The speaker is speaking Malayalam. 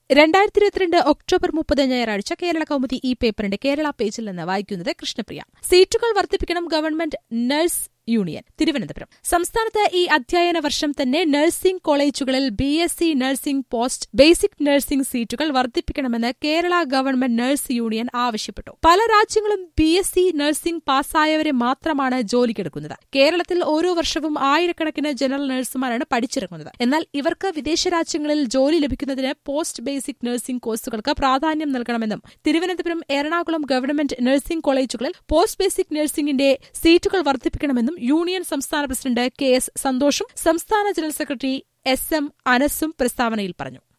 രണ്ടായിരത്തി ഇരുപത്തിരണ്ട് ഒക്ടോബർ മുപ്പത് ഞായറാഴ്ച കേരള കൗമുദി ഈ പേപ്പറിന്റെ കേരള പേജിൽ നിന്ന് വായിക്കുന്നത് കൃഷ്ണപ്രിയ സീറ്റുകൾ വർദ്ധിപ്പിക്കണം ഗവൺമെന്റ് നഴ്സ് യൂണിയൻ തിരുവനന്തപുരം സംസ്ഥാനത്ത് ഈ അധ്യയന വർഷം തന്നെ നഴ്സിംഗ് കോളേജുകളിൽ B S C nursing post basic nursing സീറ്റുകൾ വർദ്ധിപ്പിക്കണമെന്ന് കേരള ഗവൺമെന്റ് നഴ്സ് യൂണിയൻ ആവശ്യപ്പെട്ടു പല രാജ്യങ്ങളും ബി എസ് സി നഴ്സിംഗ് പാസ്സായവരെ മാത്രമാണ് ജോലിക്കെടുക്കുന്നത് കേരളത്തിൽ ഓരോ വർഷവും ആയിരക്കണക്കിന് ജനറൽ നഴ്സുമാരാണ് പഠിച്ചിറങ്ങുന്നത് എന്നാൽ ഇവർക്ക് വിദേശ രാജ്യങ്ങളിൽ ജോലി ലഭിക്കുന്നതിന് പോസ്റ്റ് ബേസിക് നഴ്സിംഗ് കോഴ്സുകൾക്ക് പ്രാധാന്യം നൽകണമെന്നും തിരുവനന്തപുരം എറണാകുളം ഗവൺമെന്റ് നഴ്സിംഗ് കോളേജുകളിൽ പോസ്റ്റ് ബേസിക് നഴ്സിംഗിന്റെ സീറ്റുകൾ വർദ്ധിപ്പിക്കണമെന്നും യൂണിയൻ സംസ്ഥാന പ്രസിഡന്റ് കെ എസ് സന്തോഷും സംസ്ഥാന ജനറൽ സെക്രട്ടറി എസ് എം അനസും പ്രസ്താവനയിൽ പറഞ്ഞു